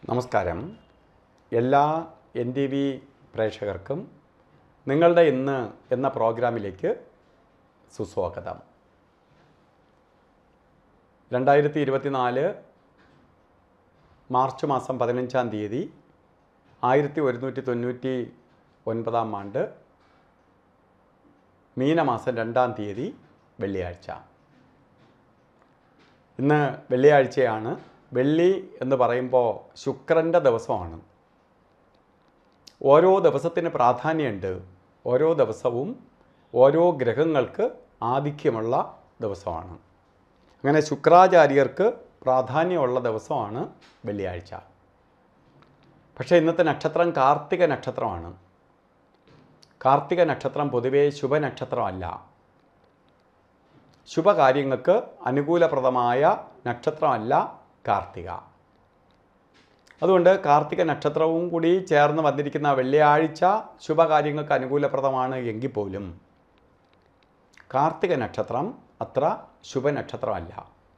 നമസ്കാരം എല്ലാ N T V പ്രേക്ഷകർക്കും നിങ്ങളുടെ ഇന്ന് എന്ന പ്രോഗ്രാമിലേക്ക് സുസ്വാഗതം രണ്ടായിരത്തി ഇരുപത്തിനാല് മാർച്ച് മാസം പതിനഞ്ചാം തീയതി ആയിരത്തി ഒരുന്നൂറ്റി തൊണ്ണൂറ്റി ഒൻപതാം ആണ്ട് മീനമാസം രണ്ടാം തീയതി വെള്ളിയാഴ്ച ഇന്ന് വെള്ളിയാഴ്ചയാണ് വെള്ളി എന്ന് പറയുമ്പോൾ ശുക്രൻ്റെ ദിവസമാണ് ഓരോ ദിവസത്തിന് പ്രാധാന്യമുണ്ട് ഓരോ ദിവസവും ഓരോ ഗ്രഹങ്ങൾക്ക് ആധിക്യമുള്ള ദിവസമാണ് അങ്ങനെ ശുക്രാചാര്യർക്ക് പ്രാധാന്യമുള്ള ദിവസമാണ് വെള്ളിയാഴ്ച പക്ഷേ ഇന്നത്തെ നക്ഷത്രം കാർത്തിക നക്ഷത്രമാണ് കാർത്തിക നക്ഷത്രം പൊതുവേ ശുഭനക്ഷത്രമല്ല ശുഭകാര്യങ്ങൾക്ക് അനുകൂലപ്രദമായ നക്ഷത്രമല്ല കാർത്തിക അതുകൊണ്ട് കാർത്തിക നക്ഷത്രവും കൂടി ചേർന്ന് വന്നിരിക്കുന്ന വെള്ളിയാഴ്ച ശുഭകാര്യങ്ങൾക്ക് അനുകൂലപ്രദമാണ് എങ്കിൽ പോലും കാർത്തിക നക്ഷത്രം അത്ര ശുഭനക്ഷത്രമല്ല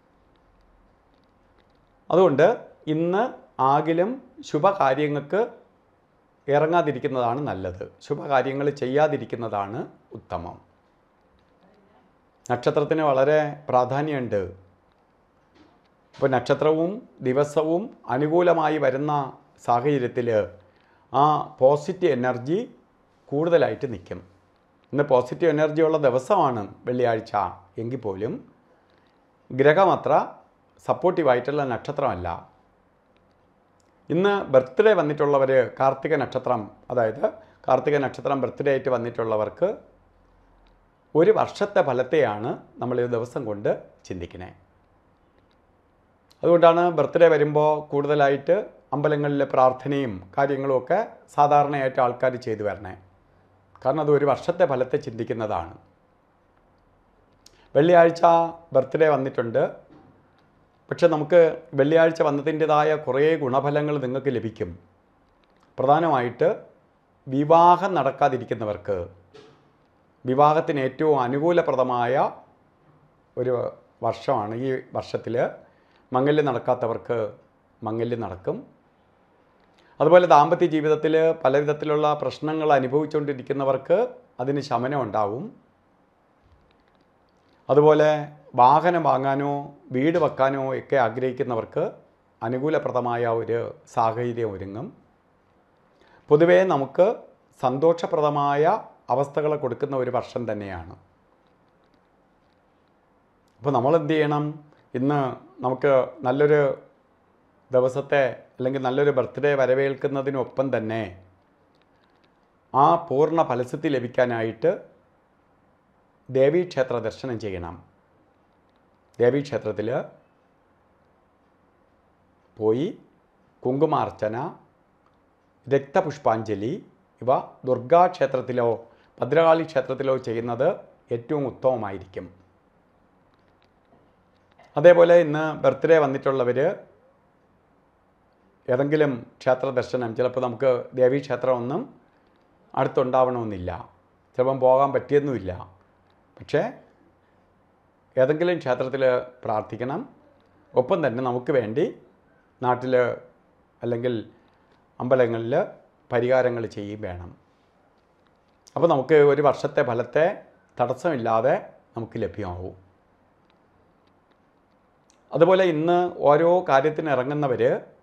അതുകൊണ്ട് ഇന്ന് ആകിലും ശുഭകാര്യങ്ങൾക്ക് ഇറങ്ങാതിരിക്കുന്നതാണ് നല്ലത് ശുഭകാര്യങ്ങൾ ചെയ്യാതിരിക്കുന്നതാണ് ഉത്തമം നക്ഷത്രത്തിന് വളരെ പ്രാധാന്യമുണ്ട് അപ്പോൾ നക്ഷത്രവും ദിവസവും അനുകൂലമായി വരുന്ന സാഹചര്യത്തിൽ ആ പോസിറ്റീവ് എനർജി കൂടുതലായിട്ട് നിൽക്കും ഇന്ന് പോസിറ്റീവ് എനർജി ഉള്ള ദിവസമാണ് വെള്ളിയാഴ്ച എങ്കിൽ പോലും ഗ്രഹമത്ര സപ്പോർട്ടീവായിട്ടുള്ള നക്ഷത്രമല്ല ഇന്ന് ബർത്ത്ഡേ വന്നിട്ടുള്ളവർ കാർത്തിക നക്ഷത്രം അതായത് കാർത്തിക നക്ഷത്രം ബർത്ത്ഡേ ആയിട്ട് വന്നിട്ടുള്ളവർക്ക് ഒരു വർഷത്തെ ഫലത്തെയാണ് നമ്മൾ ഈ ദിവസം കൊണ്ട് ചിന്തിക്കുന്നത് അതുകൊണ്ടാണ് ബർത്ത്ഡേ വരുമ്പോൾ കൂടുതലായിട്ട് അമ്പലങ്ങളിലെ പ്രാർത്ഥനയും കാര്യങ്ങളും ഒക്കെ സാധാരണയായിട്ട് ആൾക്കാർ ചെയ്തു വരണേ കാരണം അത് ഒരു വർഷത്തെ ഫലത്തെ ചിന്തിക്കുന്നതാണ് വെള്ളിയാഴ്ച ബർത്ത്ഡേ വന്നിട്ടുണ്ട് പക്ഷെ നമുക്ക് വെള്ളിയാഴ്ച വന്നതിൻ്റെതായ കുറേ ഗുണഫലങ്ങൾ നിങ്ങൾക്ക് ലഭിക്കും പ്രധാനമായിട്ട് വിവാഹം നടക്കാതിരിക്കുന്നവർക്ക് വിവാഹത്തിന് ഏറ്റവും അനുകൂലപ്രദമായ ഒരു വർഷമാണ് ഈ വർഷത്തിൽ മംഗല്യം നടക്കാത്തവർക്ക് മംഗല്യം നടക്കും അതുപോലെ ദാമ്പത്യ ജീവിതത്തിൽ പല വിധത്തിലുള്ള പ്രശ്നങ്ങൾ അനുഭവിച്ചുകൊണ്ടിരിക്കുന്നവർക്ക് അതിന് ശമനം ഉണ്ടാവും അതുപോലെ വാഹനം വാങ്ങാനോ വീട് വെക്കാനോ ഒക്കെ ആഗ്രഹിക്കുന്നവർക്ക് അനുകൂലപ്രദമായ ഒരു സാഹചര്യം ഒരുങ്ങും പൊതുവേ നമുക്ക് സന്തോഷപ്രദമായ അവസ്ഥകളെ കൊടുക്കുന്ന ഒരു വർഷം തന്നെയാണ് അപ്പോൾ നമ്മൾ എന്ത് ചെയ്യണം ഇന്ന് നമുക്ക് നല്ലൊരു ദിവസത്തെ അല്ലെങ്കിൽ നല്ലൊരു ബർത്ത്ഡേ വരവേൽക്കുന്നതിനൊപ്പം തന്നെ ആ പൂർണ്ണ ഫലസിദ്ധി ലഭിക്കാനായിട്ട് ദേവീക്ഷേത്ര ദർശനം ചെയ്യണം ദേവീക്ഷേത്രത്തിൽ പോയി കുങ്കുമാർച്ചന രക്തപുഷ്പാഞ്ജലി ഇവ ദുർഗാക്ഷേത്രത്തിലോ ഭദ്രകാളി ക്ഷേത്രത്തിലോ ചെയ്യുന്നത് ഏറ്റവും ഉത്തമമായിരിക്കും അതേപോലെ ഇന്ന് ബർത്ത്ഡേ വന്നിട്ടുള്ളവർ ഏതെങ്കിലും ക്ഷേത്ര ദർശനം ചിലപ്പോൾ നമുക്ക് ദേവീക്ഷേത്രമൊന്നും അടുത്തുണ്ടാവണമെന്നില്ല ചിലപ്പം പോകാൻ പറ്റിയൊന്നുമില്ല പക്ഷേ ഏതെങ്കിലും ക്ഷേത്രത്തിൽ പ്രാർത്ഥിക്കണം ഒപ്പം തന്നെ നമുക്ക് വേണ്ടി നാട്ടിൽ അല്ലെങ്കിൽ അമ്പലങ്ങളിൽ പരിഹാരങ്ങൾ ചെയ്യും വേണം അപ്പോൾ നമുക്ക് ഒരു വർഷത്തെ ഫലത്തെ തടസ്സമില്ലാതെ നമുക്ക് ലഭ്യമാവും അതുപോലെ ഇന്ന് ഓരോ കാര്യത്തിന് ഇറങ്ങുന്നവർ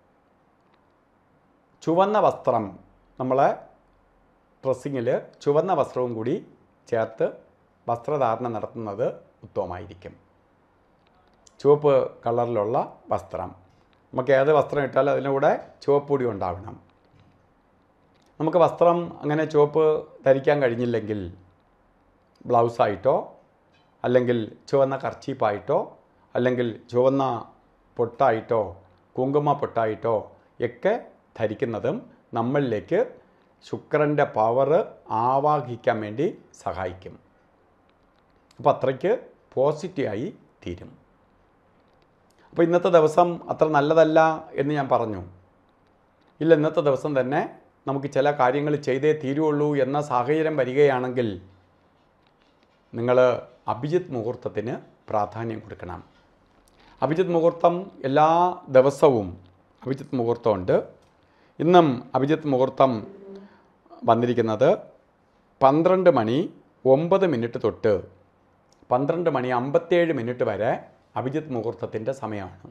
ചുവന്ന വസ്ത്രം നമ്മളെ ഡ്രസ്സിങ്ങിൽ ചുവന്ന വസ്ത്രവും കൂടി ചേർത്ത് വസ്ത്രധാരണം നടത്തുന്നത് ഉത്തമമായിരിക്കും ചുവപ്പ് കളറിലുള്ള വസ്ത്രം നമുക്ക് ഏത് വസ്ത്രം ഇട്ടാലും അതിൻ്റെ കൂടെ ചുവപ്പ് കൂടി ഉണ്ടാവണം നമുക്ക് വസ്ത്രം അങ്ങനെ ചുവപ്പ് ധരിക്കാൻ കഴിഞ്ഞില്ലെങ്കിൽ ബ്ലൗസായിട്ടോ അല്ലെങ്കിൽ ചുവന്ന കർച്ചീപ്പായിട്ടോ അല്ലെങ്കിൽ ചുവന്ന പൊട്ടായിട്ടോ കുങ്കുമ പൊട്ടായിട്ടോ ഒക്കെ ധരിക്കുന്നതും നമ്മളിലേക്ക് ശുക്രൻ്റെ പവർ ആവാഹിക്കാൻ വേണ്ടി സഹായിക്കും അപ്പോൾ അത്രയ്ക്ക് പോസിറ്റീവായി തീരും അപ്പോൾ ഇന്നത്തെ ദിവസം അത്ര നല്ലതല്ല എന്ന് ഞാൻ പറഞ്ഞു ഇല്ല ഇന്നത്തെ ദിവസം തന്നെ നമുക്ക് ചില കാര്യങ്ങൾ ചെയ്തേ തീരുള്ളൂ എന്ന സാഹചര്യം വരികയാണെങ്കിൽ നിങ്ങൾ അഭിജിത്ത് മുഹൂർത്തത്തിന് പ്രാധാന്യം കൊടുക്കണം അഭിജിത്ത് മുഹൂർത്തം എല്ലാ ദിവസവും അഭിജിത്ത് മുഹൂർത്തമുണ്ട് ഇന്നും അഭിജിത്ത് മുഹൂർത്തം വന്നിരിക്കുന്നത് പന്ത്രണ്ട് മണി ഒമ്പത് മിനിറ്റ് തൊട്ട് പന്ത്രണ്ട് മണി അമ്പത്തേഴ് മിനിറ്റ് വരെ അഭിജിത്ത് മുഹൂർത്തത്തിൻ്റെ സമയമാണ്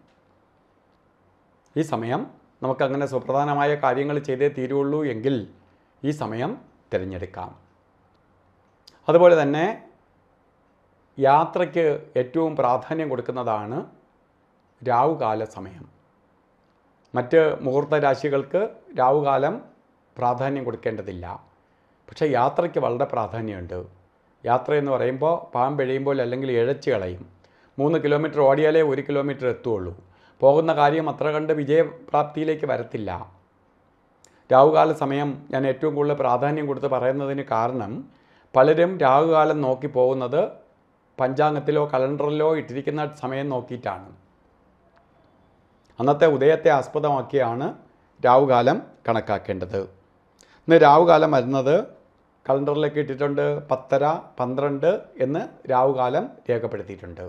ഈ സമയം നമുക്കങ്ങനെ സുപ്രധാനമായ കാര്യങ്ങൾ ചെയ്തേ തീരുള്ളൂ എങ്കിൽ ഈ സമയം തിരഞ്ഞെടുക്കാം അതുപോലെ തന്നെ യാത്രയ്ക്ക് ഏറ്റവും പ്രാധാന്യം കൊടുക്കുന്നതാണ് രാവുകാല സമയം മറ്റ് മുഹൂർത്ത രാശികൾക്ക് രാവുകാലം പ്രാധാന്യം കൊടുക്കേണ്ടതില്ല പക്ഷേ യാത്രയ്ക്ക് വളരെ പ്രാധാന്യമുണ്ട് യാത്ര എന്ന് പറയുമ്പോൾ പാമ്പെഴിയുമ്പോൾ അല്ലെങ്കിൽ ഇഴച്ച് കളയും മൂന്ന് കിലോമീറ്റർ ഓടിയാലേ ഒരു കിലോമീറ്റർ എത്തുള്ളൂ പോകുന്ന കാര്യം അത്ര കണ്ട് വിജയപ്രാപ്തിയിലേക്ക് വരത്തില്ല രാവുകാല സമയം ഞാൻ ഏറ്റവും കൂടുതൽ പ്രാധാന്യം കൊടുത്ത് പറയുന്നതിന് കാരണം പലരും രാവുകാലം നോക്കി പോകുന്നത് പഞ്ചാംഗത്തിലോ കലണ്ടറിലോ ഇട്ടിരിക്കുന്ന സമയം നോക്കിയിട്ടാണ് അന്നത്തെ ഉദയത്തെ ആസ്പദമാക്കിയാണ് രാവുകാലം കണക്കാക്കേണ്ടത് ഇന്ന് രാവുകാലം വരുന്നത് കലണ്ടറിലേക്ക് ഇട്ടിട്ടുണ്ട് പത്തര പന്ത്രണ്ട് എന്ന് രാവുകാലം രേഖപ്പെടുത്തിയിട്ടുണ്ട്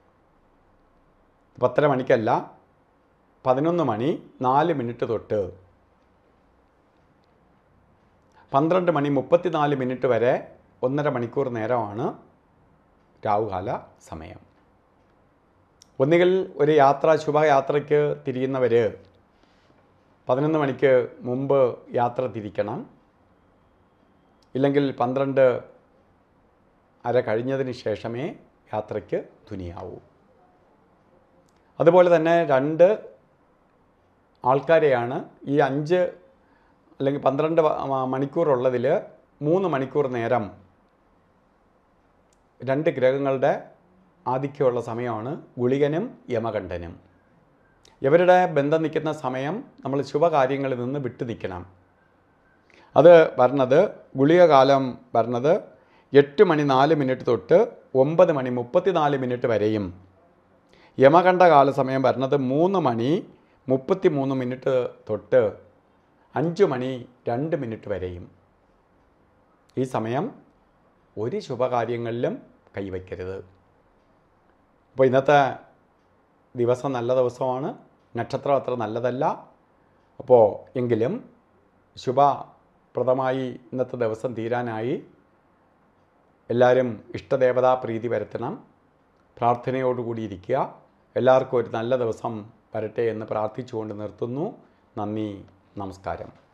പത്തര മണിക്കല്ല പതിനൊന്ന് മണി നാല് മിനിറ്റ് തൊട്ട് പന്ത്രണ്ട് മണി മുപ്പത്തിനാല് മിനിറ്റ് വരെ ഒന്നര മണിക്കൂർ നേരമാണ് രാവുകാല സമയം ഒന്നുകിൽ ഒരു യാത്ര ശുഭയാത്രയ്ക്ക് തിരിയുന്നവർ പതിനൊന്ന് മണിക്ക് മുമ്പ് യാത്ര തിരിക്കണം ഇല്ലെങ്കിൽ പന്ത്രണ്ട് അര കഴിഞ്ഞതിന് ശേഷമേ യാത്രയ്ക്ക് തുനിയാവൂ അതുപോലെ തന്നെ രണ്ട് ആൾക്കാരെയാണ് ഈ അഞ്ച് അല്ലെങ്കിൽ പന്ത്രണ്ട് മണിക്കൂറുള്ളതിൽ മൂന്ന് മണിക്കൂർ നേരം രണ്ട് ഗ്രഹങ്ങളുടെ ആധിക്യമുള്ള സമയമാണ് ഗുളികനും യമകണ്ഠനും ഇവരുടെ ബന്ധം നിൽക്കുന്ന സമയം നമ്മൾ ശുഭകാര്യങ്ങളിൽ നിന്ന് വിട്ടു നിൽക്കണം അത് വരണത് ഗുളിക കാലം വരണത് എട്ട് മണി നാല് മിനിറ്റ് തൊട്ട് ഒമ്പത് മണി മുപ്പത്തിനാല് മിനിറ്റ് വരെയും യമകണ്ഠ കാല സമയം വരുന്നത് മൂന്ന് മണി മുപ്പത്തി മൂന്ന് മിനിറ്റ് തൊട്ട് അഞ്ച് മണി രണ്ട് മിനിറ്റ് വരെയും ഈ സമയം ഒരു ശുഭകാര്യങ്ങളിലും കൈവയ്ക്കരുത് അപ്പോൾ ഇന്നത്തെ ദിവസം നല്ല ദിവസമാണ് നക്ഷത്രം അത്ര നല്ലതല്ല അപ്പോൾ എങ്കിലും ശുഭപ്രദമായി ഇന്നത്തെ ദിവസം തീരാനായി എല്ലാവരും ഇഷ്ടദേവതാ പ്രീതി വരുത്തണം പ്രാർത്ഥനയോടുകൂടി ഇരിക്കുക എല്ലാവർക്കും ഒരു നല്ല ദിവസം വരട്ടെ എന്ന് പ്രാർത്ഥിച്ചുകൊണ്ട് നിർത്തുന്നു നന്ദി നമസ്കാരം